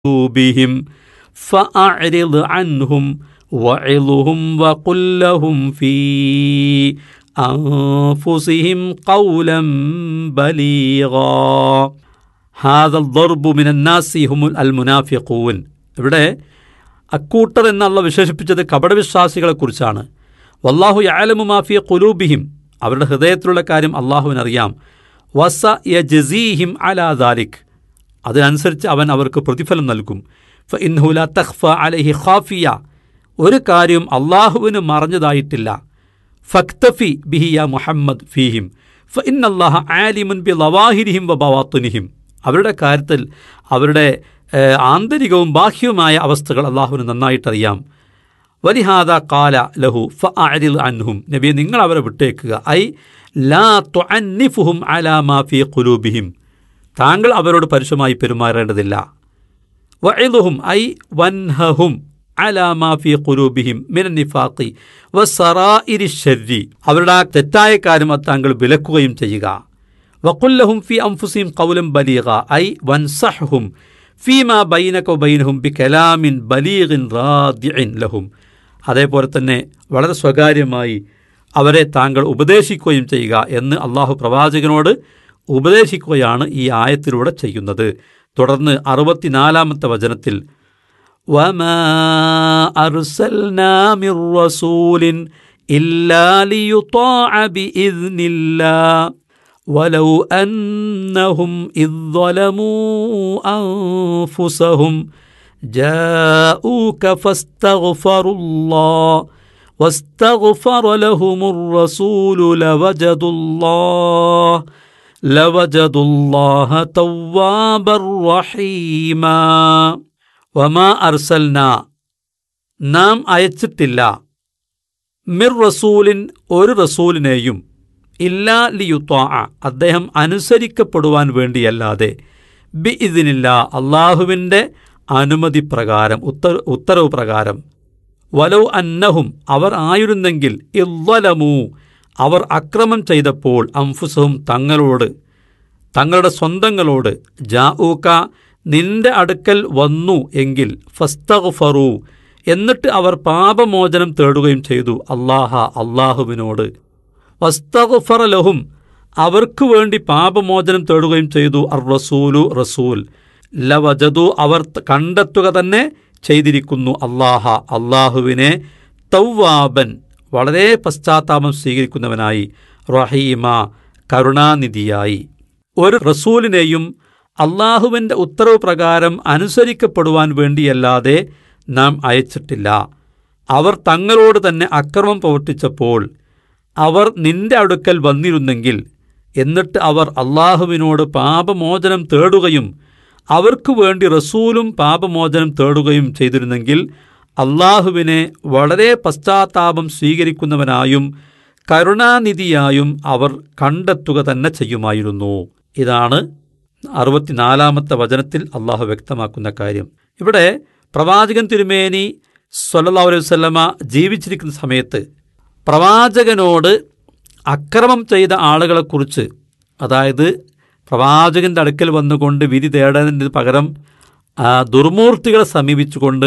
قلوبهم فأعرض عنهم وعظهم وقل لهم في أنفسهم قولا بليغا هذا الضرب من الناس هم المنافقون ഇവിടെ അക്കൂട്ടർ എന്നുള്ള വിശേഷിപ്പിച്ചത് കപടവിശ്വാസികളെ കുറിച്ചാണ് വല്ലാഹു യാലമു മാഫിയ കുലൂബിഹിം അവരുടെ ഹൃദയത്തിലുള്ള കാര്യം അള്ളാഹുവിനറിയാം വസ യജസീഹിം അലാ ദാലിക് അതിനനുസരിച്ച് അവൻ അവർക്ക് പ്രതിഫലം നൽകും ഫ ഇൻഹുല തഖ്ഫ അലഹി ഖാഫിയ ഒരു കാര്യം അള്ളാഹുവിന് മറഞ്ഞതായിട്ടില്ല ഫക്തഫി ബിഹിയ മുഹമ്മദ് ഫീഹിം ഫ ഇന്നല്ലാഹ ആലിമുൻ ബി ലവാഹിരിഹിം വ ബവാത്തുനിഹിം അവരുടെ കാര്യത്തിൽ അവരുടെ ഏഹ്, ആന്തരികവും ബാഹ്യവുമായ അവസ്ഥകൾ അള്ളാഹുവിന് നന്നായിട്ടറിയാം വലിഹാദ കാല ലഹു ഫ അരിൽ അൻഹും നബിയെ നിങ്ങൾ അവരെ വിട്ടേക്കുക ഐ ലാ തുഅന്നിഫുഹും അലാ മാ ഫീ ഖുലൂബിഹിം താങ്കൾ അവരോട് പരുഷമായി പെരുമാറേണ്ടതില്ല വഇദുഹും ഐ വൻഹഹും അലാ മാ ഫീ ഖുലൂബിഹിം മിനൻ നിഫാഖി വസറായിരി ശർരി അവരുടെ ആ തെറ്റായ കാര്യം അത് താങ്കൾ വിലക്കുകയും ചെയ്യുക വഖുല്ലഹും ഫി അംഫുസിഹിം ഖൗലൻ ബലീഗ ഐ വൻസഹ്ഹും ഫീമാ ബൈനക ബൈനഹും ബി കലാമിൻ ബലീഗിൻ റാദിഇൻ ലഹും അതേപോലെ തന്നെ വളരെ സ്വകാര്യമായി അവരെ താങ്കൾ ഉപദേശിക്കുകയും ചെയ്യുക എന്ന് അള്ളാഹു പ്രവാചകനോട് ഉപദേശിക്കുകയാണ് ഈ ആയത്തിലൂടെ ചെയ്യുന്നത് തുടർന്ന് അറുപത്തിനാലാമത്തെ വചനത്തിൽ وما أرسلنا من رسول إلا ليطاع بإذن الله ولو أنهم إذ ظلموا أنفسهم جاءوك فاستغفروا الله واستغفر لهم الرسول لوجدوا الله لوجدوا الله توابا رحيما വമാ അർസൽന നാം അയച്ചിട്ടില്ല മിർ റസൂലിൻ ഒരു റസൂലിനെയും ഇല്ലാ ലിയുത്വാ അദ്ദേഹം അനുസരിക്കപ്പെടുവാൻ വേണ്ടിയല്ലാതെ ബി ഇതിനില്ല അള്ളാഹുവിൻ്റെ അനുമതി പ്രകാരം ഉത്തര ഉത്തരവ് പ്രകാരം വലൗ അന്നഹും അവർ ആയിരുന്നെങ്കിൽ ഇവലമൂ അവർ അക്രമം ചെയ്തപ്പോൾ അംഫുസവും തങ്ങളോട് തങ്ങളുടെ സ്വന്തങ്ങളോട് ജാഊക്ക നിന്റെ അടുക്കൽ വന്നു എങ്കിൽ ഫസ്തഗ്ഫറു എന്നിട്ട് അവർ പാപമോചനം തേടുകയും ചെയ്തു അള്ളാഹ അള്ളാഹുവിനോട് വസ്തഗ്ഫറ ലഹും അവർക്ക് വേണ്ടി പാപമോചനം തേടുകയും ചെയ്തു അർ റസൂലു റസൂൽ ലവജതു അവർ ത- കണ്ടെത്തുക തന്നെ ചെയ്തിരിക്കുന്നു അള്ളാഹ അള്ളാഹുവിനെ തൗവാബൻ വളരെ പശ്ചാത്താപം സ്വീകരിക്കുന്നവനായി റഹീമ കരുണാനിധിയായി ഒരു റസൂലിനെയും അള്ളാഹുവിൻ്റെ ഉത്തരവ് പ്രകാരം അനുസരിക്കപ്പെടുവാൻ വേണ്ടിയല്ലാതെ നാം അയച്ചിട്ടില്ല അവർ തങ്ങളോട് തന്നെ അക്രമം പ്രവർത്തിച്ചപ്പോൾ അവർ നിന്റെ അടുക്കൽ വന്നിരുന്നെങ്കിൽ എന്നിട്ട് അവർ അള്ളാഹുവിനോട് പാപമോചനം തേടുകയും അവർക്കു വേണ്ടി റസൂലും പാപമോചനം തേടുകയും ചെയ്തിരുന്നെങ്കിൽ അള്ളാഹുവിനെ വളരെ പശ്ചാത്താപം സ്വീകരിക്കുന്നവനായും കരുണാനിധിയായും അവർ കണ്ടെത്തുക തന്നെ ചെയ്യുമായിരുന്നു ഇതാണ് അറുപത്തിനാലാമത്തെ വചനത്തിൽ അള്ളാഹു വ്യക്തമാക്കുന്ന കാര്യം ഇവിടെ പ്രവാചകൻ തിരുമേനി സല്ലല്ലാഹു അലൈഹി വസല്ലമ ജീവിച്ചിരിക്കുന്ന സമയത്ത് പ്രവാചകനോട് അക്രമം ചെയ്ത ആളുകളെക്കുറിച്ച് അതായത് പ്രവാചകൻ്റെ അടുക്കൽ വന്നുകൊണ്ട് വിധി തേടേണ്ടതിന് പകരം ആ, ദുർമൂർത്തികളെ സമീപിച്ചുകൊണ്ട്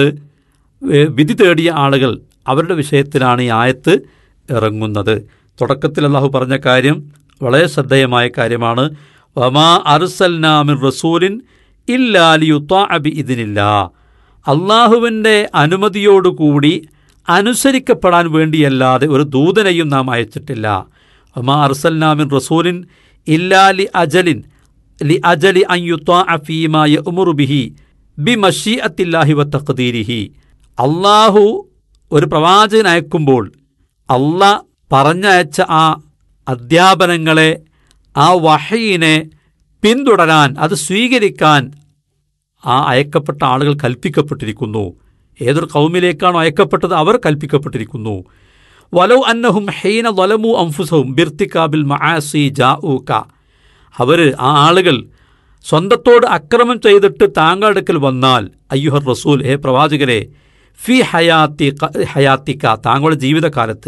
ഏ, വിധി തേടിയ ആളുകൾ അവരുടെ വിഷയത്തിലാണ് ഈ ആയത്ത് ഇറങ്ങുന്നത് തുടക്കത്തിൽ അള്ളാഹു പറഞ്ഞ കാര്യം വളരെ ശ്രദ്ധേയമായ കാര്യമാണ് വമാ അറുസൽനാമിൻ റസൂലിൻ ഇല്ലാലിയുത്താ അബി ഇതിനില്ല അള്ളാഹുവിൻ്റെ അനുമതിയോടുകൂടി അനുസരിക്കപ്പെടാൻ വേണ്ടിയല്ലാതെ ഒരു ദൂതനെയും നാം അയച്ചിട്ടില്ല വമാ അർസൽനാമിൻ റസൂലിൻ ഇല്ലാ ലി അജലിൻ ലി അജലി അയ്യുത്താ അഫീമായ ഉമുറുബിഹി ബി മഷീഅത്തില്ലാഹി വ തഖ്ദീരിഹി അള്ളാഹു ഒരു പ്രവാചകൻ അയക്കുമ്പോൾ അള്ളാ പറഞ്ഞയച്ച ആ അധ്യാപനങ്ങളെ ആ വഹയിനെ പിന്തുടരാൻ അത് സ്വീകരിക്കാൻ ആ അയക്കപ്പെട്ട ആളുകൾ കൽപ്പിക്കപ്പെട്ടിരിക്കുന്നു ഏതൊരു കൗമിലേക്കാണോ അയക്കപ്പെട്ടത് അവർ കൽപ്പിക്കപ്പെട്ടിരിക്കുന്നു വലൗ അന്നഹും ഹൈന വലമു അംഫുസവും ബിർത്തിക്കാബിൽ മഹാസി ജാഊക്ക അവർ ആ ആളുകൾ സ്വന്തത്തോട് അക്രമം ചെയ്തിട്ട് താങ്കളുടെ അടുക്കൽ വന്നാൽ അയ്യുഹർ റസൂൽ ഹേ പ്രവാചകരെ ഫി ഹയാത്തി ഹയാത്തിക്ക താങ്കളുടെ ജീവിതകാലത്ത്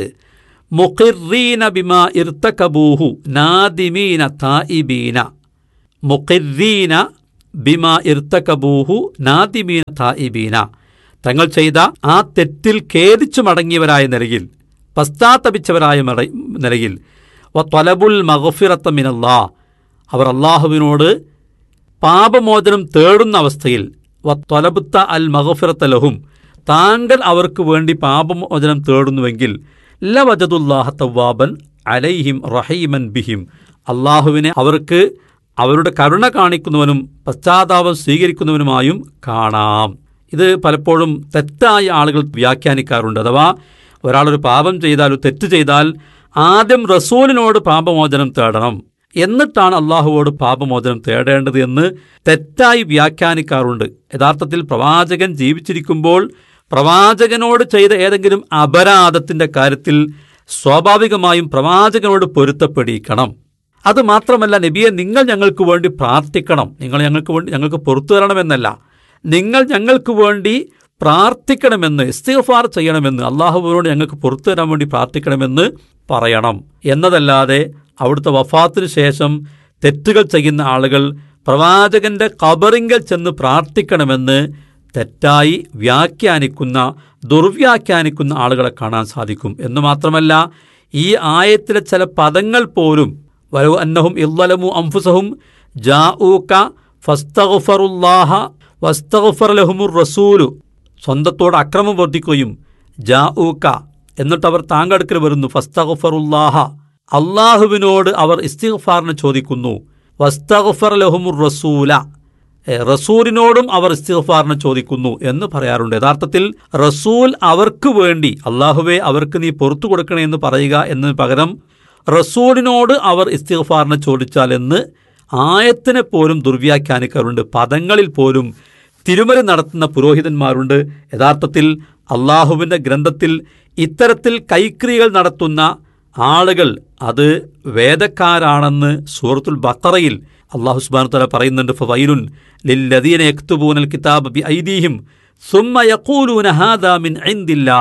മുഖിറീന ബിമാ ഇർത്തകബൂഹു നാദിമീന തായിബീന മുഖിറീന ബിമ ഇർത്തകബൂഹു നാദിമീന തായിബീന തങ്ങൾ ചെയ്ത ആ തെറ്റിൽ ഖേദിച്ചു മടങ്ങിയവരായ നിലയിൽ പശ്ചാത്തപിച്ചവരായ മട- നിലയിൽ വ തൊലബുൽ മഗഫിറത്ത മിനല്ലാ അവർ അള്ളാഹുവിനോട് പാപമോചനം തേടുന്ന അവസ്ഥയിൽ വ തൊലബുത്ത അൽ മഗഫിറത്ത ലഹും താങ്കൾ അവർക്ക് വേണ്ടി പാപമോചനം തേടുന്നുവെങ്കിൽ ലവജതുല്ലാഹ തവ്വാബൻ അലൈഹിം റഹീമൻ ബിഹിം അള്ളാഹുവിനെ അവർക്ക് അവരുടെ കരുണ കാണിക്കുന്നവനും പശ്ചാത്താപം സ്വീകരിക്കുന്നവനുമായും കാണാം ഇത് പലപ്പോഴും തെറ്റായ ആളുകൾ വ്യാഖ്യാനിക്കാറുണ്ട് അഥവാ ഒരാളൊരു പാപം ചെയ്താൽ ഒരു തെറ്റ് ചെയ്താൽ ആദ്യം റസൂലിനോട് പാപമോചനം തേടണം എന്നിട്ടാണ് അള്ളാഹുവോട് പാപമോചനം തേടേണ്ടത് എന്ന് തെറ്റായി വ്യാഖ്യാനിക്കാറുണ്ട് യഥാർത്ഥത്തിൽ പ്രവാചകൻ ജീവിച്ചിരിക്കുമ്പോൾ പ്രവാചകനോട് ചെയ്ത ഏതെങ്കിലും അപരാധത്തിന്റെ കാര്യത്തിൽ സ്വാഭാവികമായും പ്രവാചകനോട് പൊരുത്തപ്പെടിക്കണം അത് മാത്രമല്ല നബിയെ നിങ്ങൾ ഞങ്ങൾക്ക് വേണ്ടി പ്രാർത്ഥിക്കണം നിങ്ങൾ ഞങ്ങൾക്ക് വേണ്ടി ഞങ്ങൾക്ക് പുറത്തു തരണമെന്നല്ല നിങ്ങൾ ഞങ്ങൾക്ക് വേണ്ടി പ്രാർത്ഥിക്കണമെന്ന് ഇസ്തിഗ്ഫാർ ചെയ്യണമെന്ന് അള്ളാഹുവിനോട് ഞങ്ങൾക്ക് പുറത്തു തരാൻ വേണ്ടി പ്രാർത്ഥിക്കണമെന്ന് പറയണം എന്നതല്ലാതെ അവിടുത്തെ വഫാത്തിന് ശേഷം തെറ്റുകൾ ചെയ്യുന്ന ആളുകൾ പ്രവാചകന്റെ കബറിങ്കൽ ചെന്ന് പ്രാർത്ഥിക്കണമെന്ന് തെറ്റായി വ്യാഖ്യാനിക്കുന്ന ദുർവ്യാഖ്യാനിക്കുന്ന ആളുകളെ കാണാൻ സാധിക്കും എന്ന് മാത്രമല്ല ഈ ആയത്തിലെ ചില പദങ്ങൾ പോലും വലു അന്നഹും ഇല്ലലമു അംഫുസഹും ജാഊക ഫസ്തഗ്ഫറുല്ലാഹ വസ്തഗ്ഫർ ലഹുമുർ റസൂലു സ്വന്തത്തോട് അക്രമം വർദ്ധിക്കുകയും ജാഊക എന്നിട്ട് അവർ താങ്കടുക്കൽ വരുന്നു ഫസ്തഗ്ഫറുല്ലാഹ അള്ളാഹുവിനോട് അവർ ഇസ്തിഗ്ഫാറിന് ചോദിക്കുന്നു വസ്തഗ്ഫർ ലഹുമുർ റസൂല ഏ, റസൂലിനോടും അവർ ഇസ്തിഗ്ഫാറിന് ചോദിക്കുന്നു എന്ന് പറയാറുണ്ട് യഥാർത്ഥത്തിൽ റസൂൽ അവർക്ക് വേണ്ടി അള്ളാഹുവെ അവർക്ക് നീ പുറത്തു കൊടുക്കണേ എന്ന് പറയുക എന്നതിന് പകരം റസൂലിനോട് അവർ ഇസ്തിഗ്ഫാറിന് ചോദിച്ചാൽ എന്ന് ആയത്തിനെ പോലും ദുർവ്യാഖ്യാനിക്കാറുണ്ട് പദങ്ങളിൽ പോലും തിരുമല നടത്തുന്ന പുരോഹിതന്മാരുണ്ട് യഥാർത്ഥത്തിൽ അള്ളാഹുവിൻ്റെ ഗ്രന്ഥത്തിൽ ഇത്തരത്തിൽ കൈക്രിയകൾ നടത്തുന്ന ആളുകൾ അത് വേദക്കാരാണെന്ന് സൂറത്തുൽ ബക്കറയിൽ അള്ളാഹു സുബ്ഹാനഹു തആല പറയുന്നുണ്ട് ഫവൈലുൻ ലില്ലദീന യക്തുബൂനൽ കിതാബ ബി ഐദീഹിം സുമ്മ യഖൂലൂന ഹാദാ മിൻ ഇൻദില്ലാ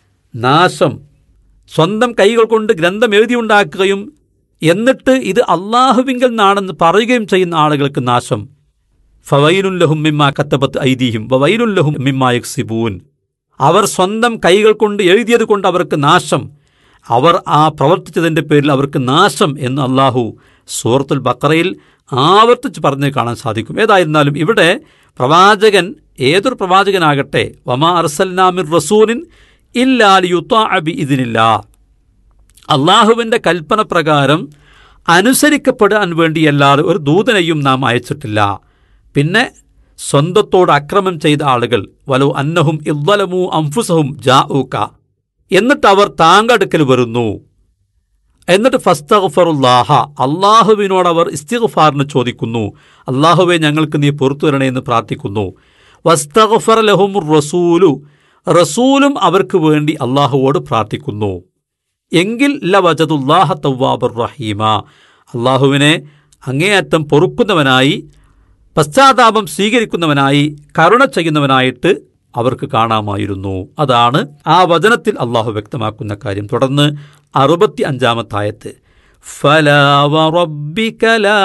നാശം സ്വന്തം കൈകൾ കൊണ്ട് ഗ്രന്ഥം എഴുതിയുണ്ടാക്കുകയും എന്നിട്ട് ഇത് അള്ളാഹുവിങ്കൽ നാണെന്ന് പറയുകയും ചെയ്യുന്ന ആളുകൾക്ക് നാശം ഫവൈലുൻ ലഹും മിമ്മ കത്തബത്ത് ഐദീഹിം വവൈലുൻ ലഹും മിമ്മ യക്സിബൂൻ അവർ സ്വന്തം കൈകൾ കൊണ്ട് എഴുതിയത് കൊണ്ട് അവർക്ക് നാശം അവർ ആ പ്രവർത്തിച്ചതിൻ്റെ പേരിൽ അവർക്ക് നാശം എന്ന് അള്ളാഹു സൂറത്തുൽ ബക്കറയിൽ ആവർത്തിച്ച് പറഞ്ഞ് കാണാൻ സാധിക്കും ഏതായിരുന്നാലും ഇവിടെ പ്രവാചകൻ ഏതൊരു പ്രവാചകനാകട്ടെ വമാ അർസൽനാമിർ റസൂലിൻ ഇല്ലാലി യുത്താഅബി ഇതിനില്ല അള്ളാഹുവിൻ്റെ കൽപ്പന പ്രകാരം അനുസരിക്കപ്പെടാൻ വേണ്ടിയല്ലാതെ ഒരു ദൂതനെയും നാം അയച്ചിട്ടില്ല പിന്നെ സ്വന്തത്തോട് അക്രമം ചെയ്ത ആളുകൾ വലോ അന്നഹും ഇദ്വലമു അംഫുസഹും ജാഊക്ക എന്നിട്ട് അവർ താങ്കടുക്കൽ വരുന്നു എന്നിട്ട് ഫസ്തഗ്ഫറുല്ലാഹ അള്ളാഹുവിനോട് അവർ ഇസ്തിഗ്ഫാറിന് ചോദിക്കുന്നു അള്ളാഹുവെ ഞങ്ങൾക്ക് നീ പുറത്തു തരണേ എന്ന് പ്രാർത്ഥിക്കുന്നു വസ്തഗ്ഫർ ലഹും റസൂലു റസൂലും അവർക്ക് വേണ്ടി അള്ളാഹുവോട് പ്രാർത്ഥിക്കുന്നു എങ്കിൽ ലവജതുല്ലാഹ തവ്വാബുർ റഹീമ അള്ളാഹുവിനെ അങ്ങേയറ്റം പൊറുക്കുന്നവനായി പശ്ചാത്താപം സ്വീകരിക്കുന്നവനായി കരുണ ചെയ്യുന്നവനായിട്ട് അവർക്ക് കാണാമായിരുന്നു അതാണ് ആ വചനത്തിൽ അള്ളാഹു വ്യക്തമാക്കുന്ന കാര്യം തുടർന്ന് അറുപത്തി അഞ്ചാമത്തായത്ത് فلا وربك لا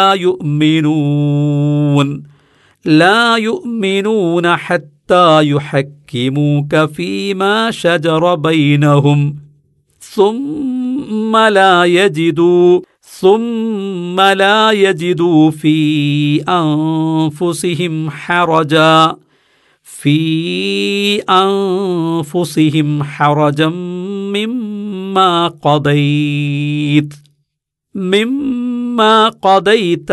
يؤمنون لا يؤمنون حتى يحكموك فيما شجر بينهم ثم لا يجدوا ثم لا يجدوا في أنفسهم حرجا في أنفسهم حرجا مما قضيت مما قضيت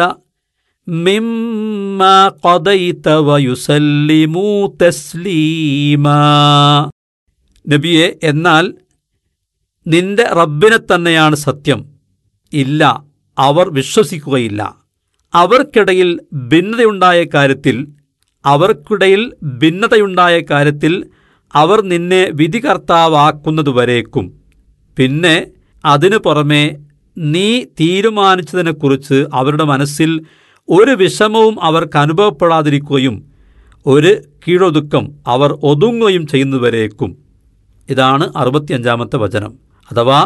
مما قضيت ويسلموا تسليما നബിയെ എന്നാൽ നിന്റെ റബ്ബിനെ തന്നെയാണ് സത്യം ഇല്ല അവർ വിശ്വസിക്കുകയില്ല അവർക്കിടയിൽ ഭിന്നതയുണ്ടായ കാര്യത്തിൽ അവർക്കിടയിൽ ഭിന്നതയുണ്ടായ കാര്യത്തിൽ അവർ നിന്നെ വിധികർത്താവാക്കുന്നതുവരേക്കും പിന്നെ അതിനു പുറമെ നീ തീരുമാനിച്ചതിനെക്കുറിച്ച് അവരുടെ മനസ്സിൽ ഒരു വിഷമവും അവർക്ക് അനുഭവപ്പെടാതിരിക്കുകയും ഒരു കീഴൊതുക്കം അവർ ഒതുങ്ങുകയും ചെയ്യുന്നതുവരേക്കും ഇതാണ് അറുപത്തിയഞ്ചാമത്തെ വചനം അഥവാ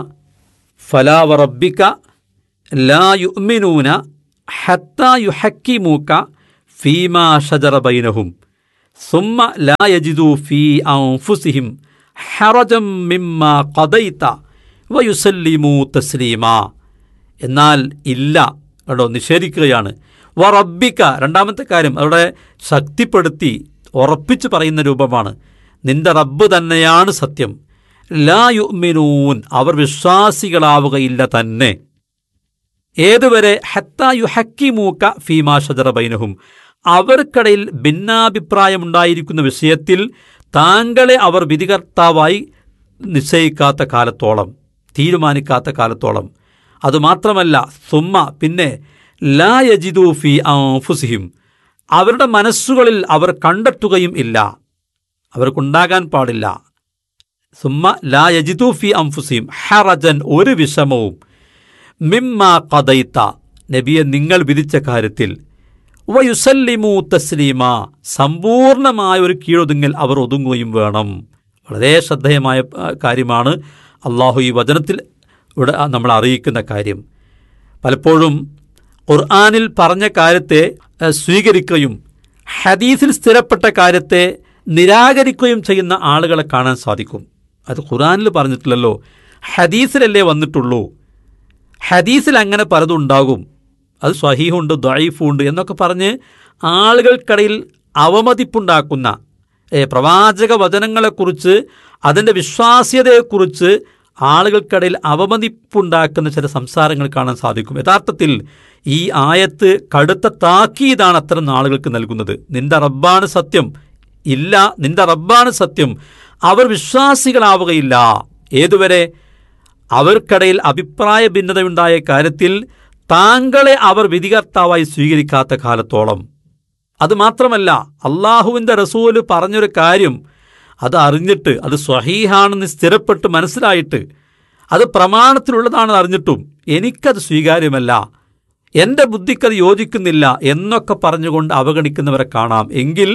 ഫലാവറബിക്ക ലാ യുമിനൂന ഹത്ത യുഹക്കിമൂക്ക ഫീമാ ഷജറ ബൈനഹും സുമ്മ ലാ യജിദു ഫീ അൻഫുസിഹിം ഹറജം മിമ്മ ഖദൈത വയുസല്ലിമു തസ്ലീമാ എന്നാൽ ഇല്ല കേട്ടോ നിഷേധിക്കുകയാണ് വ റബ്ബിക്ക രണ്ടാമത്തെ കാര്യം അവിടെ ശക്തിപ്പെടുത്തി ഉറപ്പിച്ച് പറയുന്ന രൂപമാണ് നിന്റെ റബ്ബ് തന്നെയാണ് സത്യം ലാ യുമിനൂൻ അവർ വിശ്വാസികളാവുകയില്ല തന്നെ ഏതുവരെ ഹത്ത യുഹക്കിമൂക്ക ഫീമാ ഷജറ ബൈനഹും അവർക്കിടയിൽ ഭിന്നാഭിപ്രായമുണ്ടായിരിക്കുന്ന വിഷയത്തിൽ താങ്കളെ അവർ വിധികർത്താവായി നിശ്ചയിക്കാത്ത കാലത്തോളം തീരുമാനിക്കാത്ത കാലത്തോളം അതുമാത്രമല്ല സുമ്മ പിന്നെ ലാ യജിദു ഫി അൻഫുസിഹിം അവരുടെ മനസ്സുകളിൽ അവർ കണ്ടെത്തുകയും ഇല്ല അവർക്കുണ്ടാകാൻ പാടില്ല സുമ്മ ലാ യജിദു ഫി അംഫുസിം ഹറജൻ ഒരു വിഷമവും മിമ്മ കഥയിത്ത നബിയെ നിങ്ങൾ വിധിച്ച കാര്യത്തിൽ വയുസല്ലിമു തസ്ലീമ സമ്പൂർണമായ ഒരു കീഴൊതുങ്ങൽ അവർ ഒതുങ്ങുകയും വേണം വളരെ ശ്രദ്ധേയമായ ആ, കാര്യമാണ് അള്ളാഹു ഈ വചനത്തിൽ ഇവിടെ നമ്മൾ അറിയിക്കുന്ന കാര്യം പലപ്പോഴും ഖുർആാനിൽ പറഞ്ഞ കാര്യത്തെ ആ, സ്വീകരിക്കുകയും ഹദീസിൽ സ്ഥിരപ്പെട്ട കാര്യത്തെ നിരാകരിക്കുകയും ചെയ്യുന്ന ആളുകളെ കാണാൻ സാധിക്കും അത് ഖുർആാനിൽ പറഞ്ഞിട്ടില്ലല്ലോ ഹദീസിലല്ലേ വന്നിട്ടുള്ളൂ ഹദീസിൽ അങ്ങനെ പലതും ഉണ്ടാകും അത് സ്വഹീഹുണ്ട് ദ്വൈഫുണ്ട് എന്നൊക്കെ പറഞ്ഞ് ആളുകൾക്കിടയിൽ അവമതിപ്പുണ്ടാക്കുന്ന ഏ, പ്രവാചക വചനങ്ങളെക്കുറിച്ച് അതിൻ്റെ വിശ്വാസ്യതയെക്കുറിച്ച് ആളുകൾക്കിടയിൽ അവമതിപ്പുണ്ടാക്കുന്ന ചില സംസാരങ്ങൾ കാണാൻ സാധിക്കും യഥാർത്ഥത്തിൽ ഈ ആയത്ത് കടുത്ത താക്കീതാണ് അത്തരം ആളുകൾക്ക് നൽകുന്നത് നിന്റെ റബ്ബാണ് സത്യം ഇല്ല നിന്റെ റബ്ബാണ് സത്യം അവർ വിശ്വാസികളാവുകയില്ല ഏതുവരെ അവർക്കിടയിൽ അഭിപ്രായ ഭിന്നതയുണ്ടായ കാര്യത്തിൽ താങ്കളെ അവർ വിധികർത്താവായി സ്വീകരിക്കാത്ത കാലത്തോളം അതുമാത്രമല്ല അള്ളാഹുവിൻ്റെ റസൂല് പറഞ്ഞൊരു കാര്യം അത് അറിഞ്ഞിട്ട് അത് സ്വഹീഹാണെന്ന് സ്ഥിരപ്പെട്ട് മനസ്സിലായിട്ട് അത് പ്രമാണത്തിലുള്ളതാണെന്ന് അറിഞ്ഞിട്ടും എനിക്കത് സ്വീകാര്യമല്ല എൻ്റെ ബുദ്ധിക്കത് യോജിക്കുന്നില്ല എന്നൊക്കെ പറഞ്ഞുകൊണ്ട് അവഗണിക്കുന്നവരെ കാണാം എങ്കിൽ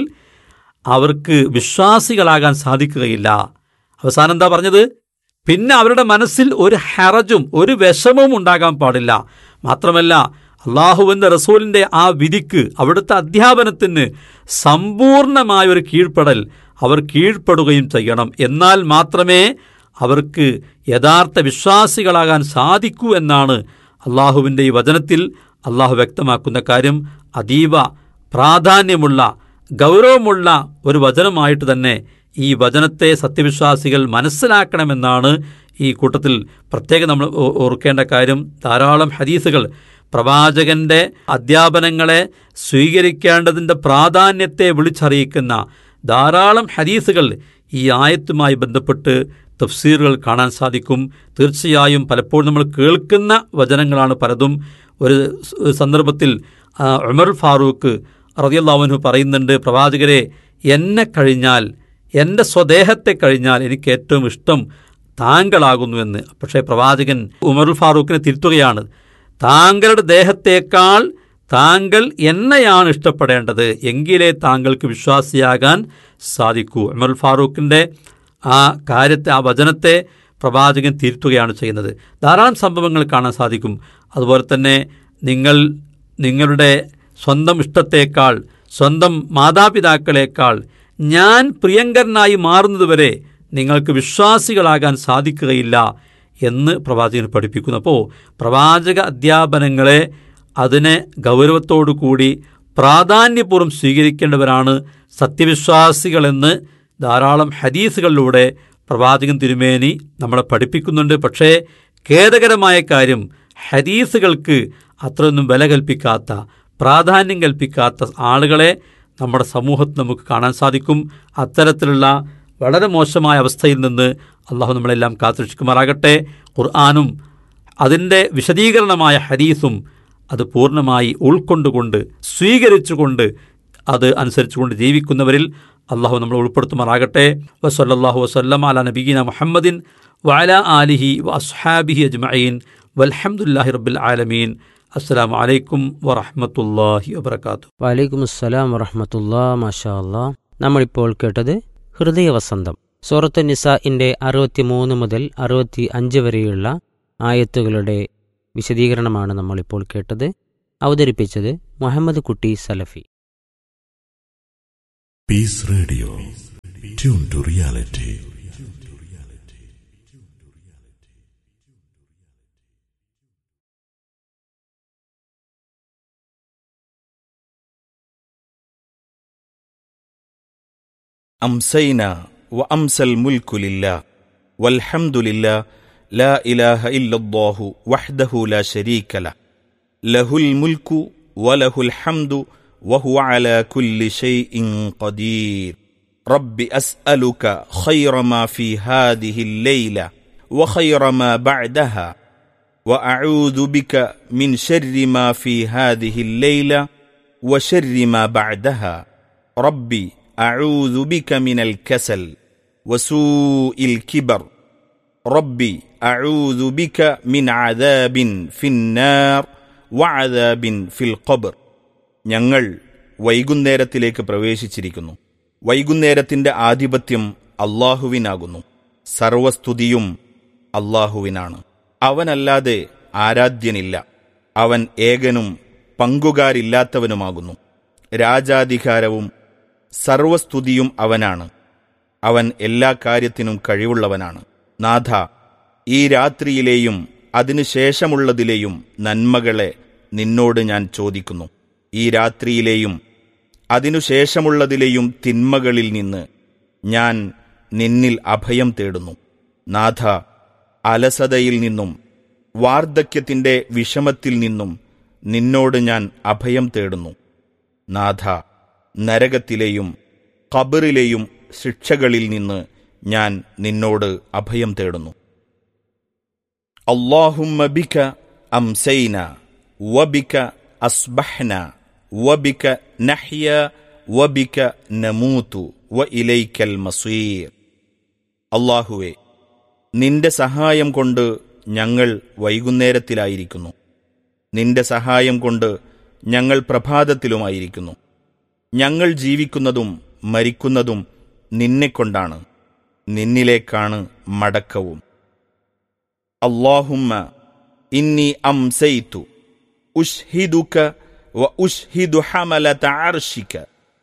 അവർക്ക് വിശ്വാസികളാകാൻ സാധിക്കുകയില്ല അവസാനം എന്താ പറഞ്ഞത് പിന്നെ അവരുടെ മനസ്സിൽ ഒരു ഹെറജും ഒരു വിഷമവും ഉണ്ടാകാൻ പാടില്ല മാത്രമല്ല അള്ളാഹുവിൻ്റെ റസൂലിൻ്റെ ആ വിധിക്ക് അവിടുത്തെ അധ്യാപനത്തിന് സമ്പൂർണമായ ഒരു കീഴ്പ്പെടൽ അവർ കീഴ്പ്പെടുകയും ചെയ്യണം എന്നാൽ മാത്രമേ അവർക്ക് യഥാർത്ഥ വിശ്വാസികളാകാൻ സാധിക്കൂ എന്നാണ് അള്ളാഹുവിൻ്റെ ഈ വചനത്തിൽ അള്ളാഹു വ്യക്തമാക്കുന്ന കാര്യം അതീവ പ്രാധാന്യമുള്ള ഗൗരവമുള്ള ഒരു വചനമായിട്ട് തന്നെ ഈ വചനത്തെ സത്യവിശ്വാസികൾ മനസ്സിലാക്കണമെന്നാണ് ഈ കൂട്ടത്തിൽ പ്രത്യേകം നമ്മൾ ഓ- ഓർക്കേണ്ട കാര്യം ധാരാളം ഹദീസുകൾ പ്രവാചകന്റെ അധ്യാപനങ്ങളെ സ്വീകരിക്കേണ്ടതിൻ്റെ പ്രാധാന്യത്തെ വിളിച്ചറിയിക്കുന്ന ധാരാളം ഹദീസുകൾ ഈ ആയത്തുമായി ബന്ധപ്പെട്ട് തഫ്സീറുകൾ കാണാൻ സാധിക്കും തീർച്ചയായും പലപ്പോഴും നമ്മൾ കേൾക്കുന്ന വചനങ്ങളാണ് പലതും ഒരു സ് സന്ദർഭത്തിൽ ആ, ഉമർ ഫാറൂഖ് റതിയല്ലാവനു പറയുന്നുണ്ട് പ്രവാചകരെ എന്നെ കഴിഞ്ഞാൽ എൻ്റെ സ്വദേഹത്തെ കഴിഞ്ഞാൽ എനിക്ക് ഏറ്റവും ഇഷ്ടം താങ്കളാകുന്നുവെന്ന് പക്ഷേ പ്രവാചകൻ ഉമർ ഫാറൂഖിനെ തിരുത്തുകയാണ് താങ്കളുടെ ദേഹത്തേക്കാൾ താങ്കൾ എന്നെയാണ് ഇഷ്ടപ്പെടേണ്ടത് എങ്കിലേ താങ്കൾക്ക് വിശ്വാസിയാകാൻ സാധിക്കൂ ഉമർ ഫാറൂഖിൻ്റെ ആ കാര്യത്തെ ആ വചനത്തെ പ്രവാചകൻ തിരുത്തുകയാണ് ചെയ്യുന്നത് ധാരാളം സംഭവങ്ങൾ കാണാൻ സാധിക്കും അതുപോലെ തന്നെ നിങ്ങൾ നിങ്ങളുടെ സ്വന്തം ഇഷ്ടത്തേക്കാൾ സ്വന്തം മാതാപിതാക്കളേക്കാൾ ഞാൻ പ്രിയങ്കരനായി മാറുന്നതുവരെ നിങ്ങൾക്ക് വിശ്വാസികളാകാൻ സാധിക്കുകയില്ല എന്ന് പ്രവാചകൻ പഠിപ്പിക്കുന്നു അപ്പോൾ പ്രവാചക അധ്യാപനങ്ങളെ അതിനെ ഗൗരവത്തോടു കൂടി പ്രാധാന്യപൂർവ്വം സ്വീകരിക്കേണ്ടവരാണ് സത്യവിശ്വാസികളെന്ന് ധാരാളം ഹദീസുകളിലൂടെ പ്രവാചകൻ തിരുമേനി നമ്മളെ പഠിപ്പിക്കുന്നുണ്ട് പക്ഷേ ഖേദകരമായ കാര്യം ഹദീസുകൾക്ക് അത്രയൊന്നും വില കൽപ്പിക്കാത്ത പ്രാധാന്യം കൽപ്പിക്കാത്ത ആളുകളെ നമ്മുടെ സമൂഹത്തിൽ നമുക്ക് കാണാൻ സാധിക്കും അത്തരത്തിലുള്ള വളരെ മോശമായ അവസ്ഥയിൽ നിന്ന് അള്ളാഹു നമ്മളെല്ലാം കാത്തുരക്ഷിക്കുമാറാകട്ടെ ഖുർആാനും അതിൻ്റെ വിശദീകരണമായ ഹദീസും അത് പൂർണ്ണമായി ഉൾക്കൊണ്ടുകൊണ്ട് സ്വീകരിച്ചുകൊണ്ട് അത് അനുസരിച്ചുകൊണ്ട് ജീവിക്കുന്നവരിൽ അള്ളാഹു നമ്മൾ ഉൾപ്പെടുത്തുമാറാകട്ടെ വസല്ലാഹു വസ്ലം അല നബീന മുഹമ്മദിൻ വഅല ആലിഹി വ അസ്ഹാബിഹി അജ്മഈൻ വൽഹംദുലില്ലാഹി റബ്ബിൽ ആലമീൻ അസ്സലാമു അലൈക്കും വറഹ്മത്തുള്ളാഹി വബറകാതുഹു വലൈക്കും അസ്സലാം വറഹമത്തുല്ലാ മാഷാ അല്ലാ നമ്മളിപ്പോൾ കേട്ടത് ഹൃദയവസന്തം സൂറത്തു നിസാഇൻ്റെ അറുപത്തി മൂന്ന് മുതൽ അറുപത്തി അഞ്ച് വരെയുള്ള ആയത്തുകളുടെ വിശദീകരണമാണ് നമ്മളിപ്പോൾ കേട്ടത് അവതരിപ്പിച്ചത് മുഹമ്മദ് കുട്ടി സലഫി Peace Radio. Tune to reality. أمسينا وأمسى الملك لله والحمد لله لا إله إلا الله وحده لا شريك له له الملك وله الحمد وهو على كل شيء قدير رب أسألك خير ما في هذه الليلة وخير ما بعدها وأعوذ بك من شر ما في هذه الليلة وشر ما بعدها ربي أعوذ بك من الكسل وسوء الكبر ربي أعوذ بك من عذاب في النار وعذاب في القبر ഞങ്ങൾ വൈകുന്നേരത്തിലേക്ക് പ്രവേശിച്ചിരിക്കുന്നു വൈകുന്നേരത്തിന്റെ ആധിപത്യം അള്ളാഹുവിനാകുന്നു സർവസ്തുതിയും അള്ളാഹുവിനാണ് അവനല്ലാതെ ആരാധ്യനില്ല അവൻ ഏകനും പങ്കുകാരില്ലാത്തവനുമാകുന്നു രാജാധികാരവും സർവസ്തുതിയും അവനാണ് അവൻ എല്ലാ കാര്യത്തിനും കഴിവുള്ളവനാണ് നാഥ ഈ രാത്രിയിലെയും അതിനുശേഷമുള്ളതിലെയും നന്മകളെ നിന്നോട് ഞാൻ ചോദിക്കുന്നു ഈ രാത്രിയിലെയും അതിനുശേഷമുള്ളതിലെയും തിന്മകളിൽ നിന്ന് ഞാൻ നിന്നിൽ അഭയം തേടുന്നു നാഥ അലസതയിൽ നിന്നും വാർദ്ധക്യത്തിന്റെ വിഷമത്തിൽ നിന്നും നിന്നോട് ഞാൻ അഭയം തേടുന്നു നാഥ നരകത്തിലെയും ഖബറിലെയും ശിക്ഷകളിൽ നിന്ന് ഞാൻ നിന്നോട് അഭയം തേടുന്നു അള്ളാഹുമ്മ ബിക അംസൈന വബിക അസ്ബഹ്ന വബിക നഹ്യ വബിക നമൂതു വ ഇലൈക്കൽ മസീർ അള്ളാഹുവെ നിന്റെ സഹായം കൊണ്ട് ഞങ്ങൾ വൈകുന്നേരത്തിലായിരിക്കുന്നു നിന്റെ സഹായം കൊണ്ട് ഞങ്ങൾ പ്രഭാതത്തിലുമായിരിക്കുന്നു ഞങ്ങൾ ജീവിക്കുന്നതും മരിക്കുന്നതും നിന്നെക്കൊണ്ടാണ് നിന്നിലേക്കാണ് മടക്കവും അള്ളാഹുമ്മ ഇന്നി അംസൈതു ഉഷ്ഹിദുക വ ഉഷ്ഹിദു ഹമലത അർഷിക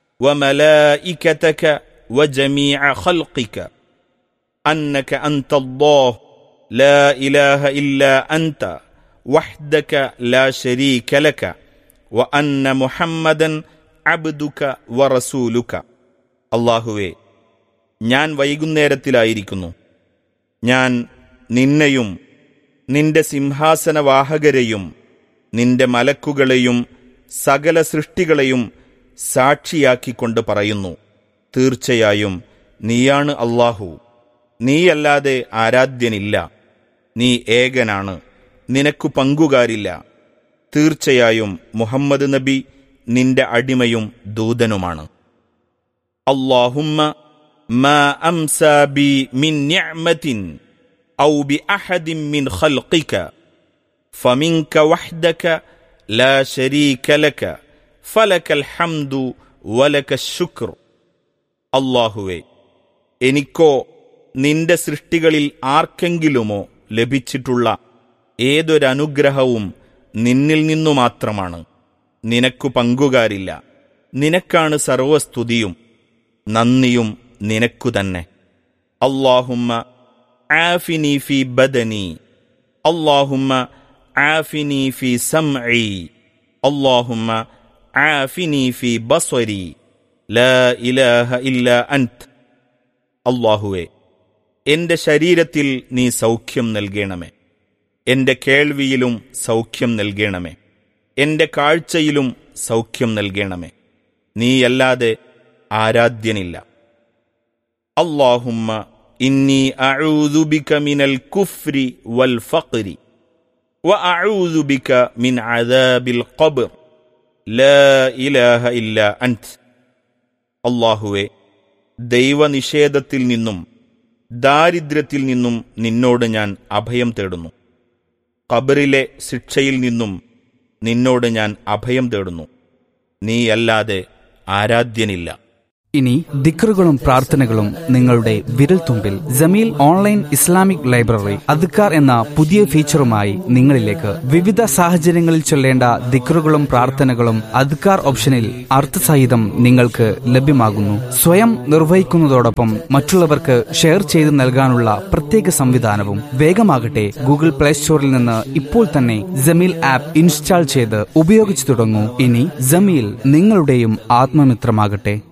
وملائكتك وجميع خلقك أنك أنت الله لا إله إلا أنت وحدك لا شريك لك وأن محمدا അബ്ദുക വറസൂലുക അള്ളാഹുവേ ഞാൻ വൈകുന്നേരത്തിലായിരിക്കുന്നു ഞാൻ നിന്നെയും നിന്റെ സിംഹാസനവാഹകരെയും നിന്റെ മലക്കുകളെയും സകല സൃഷ്ടികളെയും സാക്ഷിയാക്കിക്കൊണ്ട് പറയുന്നു തീർച്ചയായും നീയാണ് അള്ളാഹു നീയല്ലാതെ ആരാധ്യനില്ല നീ ഏകനാണ് നിനക്കു പങ്കുകാരില്ല തീർച്ചയായും മുഹമ്മദ് നബി നിന്റെ അടിമയും ദൂതനുമാണ് അള്ളാഹുമ്മ ما أمسى بي من نعمة أو بأحد من خلقك فمنك وحدك لا شريك لك فلك الحمد ولك الشكر അള്ളാഹുവെ എനിക്കോ നിന്റെ സൃഷ്ടികളിൽ ആർക്കെങ്കിലുമോ ലഭിച്ചിട്ടുള്ള ഏതൊരനുഗ്രഹവും നിന്നിൽ നിന്നു മാത്രമാണ് നിനക്കു പങ്കുകാരില്ല നിനക്കാണ് സർവസ്തുതിയും നന്ദിയും നിനക്കു തന്നെ അള്ളാഹുമ്മ ആഫിനി ഫി ബദനി അള്ളാഹുമ്മ ആഫിനി ഫി സംഇ അള്ളാഹുമ്മ ആഫിനി ഫി ബസ്വരി ലാ ഇലാഹ ഇല്ല അൻത് അള്ളാഹുവെ എന്റെ ശരീരത്തിൽ നീ സൗഖ്യം നൽകണമേ എന്റെ കേൾവിയിലും സൗഖ്യം നൽകണമേ എന്റെ കാഴ്ചയിലും സൗഖ്യം നൽകണമേ നീയല്ലാതെ ആരാധ്യനില്ല അള്ളാഹുമ്മ ഇന്നി അഊദു ബിക മിനൽ കുഫ്രി വൽ ഫഖ്രി وأعوذ بك من عذاب القبر لا إله إلا أنت അള്ളാഹുവെ ദൈവനിഷേധത്തിൽ നിന്നും ദാരിദ്ര്യത്തിൽ നിന്നും നിന്നോട് ഞാൻ അഭയം തേടുന്നു ഖബറിലെ ശിക്ഷയിൽ നിന്നും നിന്നോട് ഞാൻ അഭയം തേടുന്നു നീയല്ലാതെ ആരാധ്യനില്ല ഇനി ദിക്റുകളും പ്രാർത്ഥനകളും നിങ്ങളുടെ വിരൽത്തുമ്പിൽ ജമീൽ ഓൺലൈൻ ഇസ്ലാമിക് ലൈബ്രറി അദ്ക്കാർ എന്ന പുതിയ ഫീച്ചറുമായി നിങ്ങളിലേക്ക് വിവിധ സാഹചര്യങ്ങളിൽ ചൊല്ലേണ്ട ദിക്റുകളും പ്രാർത്ഥനകളും അദ്ക്കാർ ഓപ്ഷനിൽ അർത്ഥസഹിതം നിങ്ങൾക്ക് ലഭ്യമാകുന്നു സ്വയം നിർവഹിക്കുന്നതോടൊപ്പം മറ്റുള്ളവർക്ക് ഷെയർ ചെയ്ത് നൽകാനുള്ള പ്രത്യേക സംവിധാനവും വേഗമാകട്ടെ ഗൂഗിൾ പ്ലേ സ്റ്റോറിൽ നിന്ന് ഇപ്പോൾ തന്നെ ജമീൽ ആപ്പ് ഇൻസ്റ്റാൾ ചെയ്ത് ഉപയോഗിച്ചു തുടങ്ങൂ ഇനി ജമീൽ നിങ്ങളുടെയും ആത്മമിത്രമാകട്ടെ